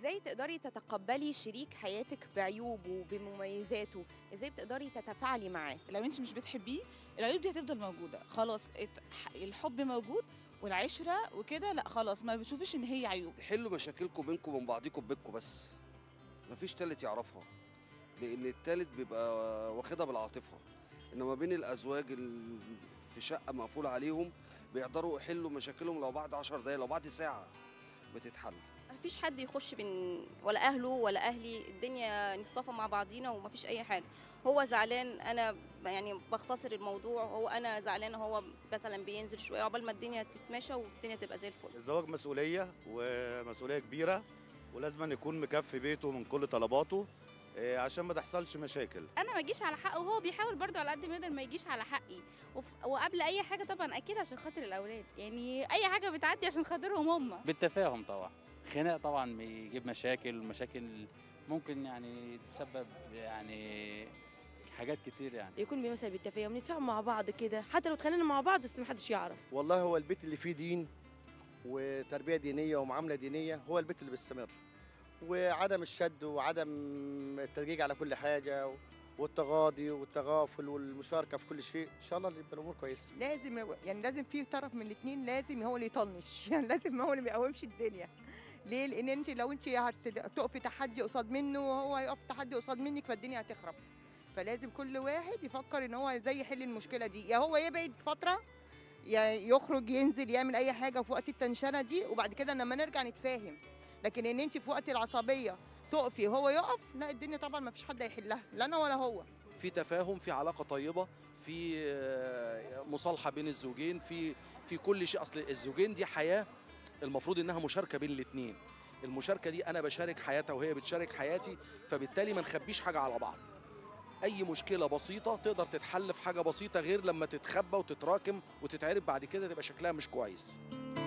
ازاي تقدري تتقبلي شريك حياتك بعيوبه بمميزاته ازاي بتقدري تتفاعلي معاه لو انت مش بتحبيه العيوب دي هتفضل موجوده خلاص ات- ح- الحب موجود والعشره وكده لا خلاص ما بتشوفيش ان هي عيوب حلوا مشاكلكم بينكم وبين بعضكم بينكم بس مفيش تالت يعرفها لان التالت بيبقى واخدها بالعاطفه انما بين الازواج ال- في شقه مقفول عليهم بيقدروا يحلوا مشاكلهم لو بعد 10 دقايق لو بعد ساعه بتتحل مفيش حد يخش بين ولا اهله ولا اهلي الدنيا نصطفى مع بعضينا ومفيش اي حاجه هو زعلان انا ب- يعني بختصر الموضوع هو انا زعلان هو مثلا بينزل شويه عقبال ما الدنيا تتماشى والدنيا تبقى زي الفل الزواج مسؤولية ومسؤولية كبيرة ولازم أن يكون مكفي بيته من كل طلباته إيه، عشان ما تحصلش مشاكل انا ما اجيش على حقه وهو بيحاول برضه على قد ما يقدر ما يجيش على حقي وف- وقبل اي حاجه طبعا اكيد عشان خاطر الاولاد يعني اي حاجه بتعدي عشان خاطرهم هم بالتفاهم طبعا خناق طبعا بيجيب مشاكل مشاكل ممكن يعني تسبب يعني حاجات كتير يعني يكون مثلا بالتفاهم نتفاهم مع بعض كده حتى لو اتخانقنا مع بعض بس محدش يعرف والله هو البيت اللي فيه دين وتربية دينية ومعاملة دينية هو البيت اللي بيستمر وعدم الشد وعدم التدقيق على كل حاجة والتغاضي والتغافل والمشاركة في كل شيء إن شاء الله يبقى الأمور كويسة لازم يعني لازم في طرف من الاثنين لازم هو اللي يطنش يعني لازم هو اللي ما يقومش الدنيا ليه لان انت لو انت هتقفي تحدي قصاد منه وهو هيقف تحدي قصاد منك فالدنيا هتخرب فلازم كل واحد يفكر ان هو ازاي يحل المشكله دي يا هو يبعد فتره يا يخرج ينزل يعمل اي حاجه في وقت التنشنه دي وبعد كده لما نرجع نتفاهم لكن ان انت في وقت العصبيه تقفي وهو يقف لا الدنيا طبعا ما فيش حد هيحلها لا انا ولا هو في تفاهم في علاقه طيبه في آه، مصالحه بين الزوجين في في كل شيء اصل الزوجين دي حياه المفروض انها مشاركه بين الاثنين المشاركه دي انا بشارك حياتها وهي بتشارك حياتي فبالتالي ما نخبيش حاجه على بعض اي مشكله بسيطه تقدر تتحل في حاجه بسيطه غير لما تتخبى وتتراكم وتتعرف بعد كده تبقى شكلها مش كويس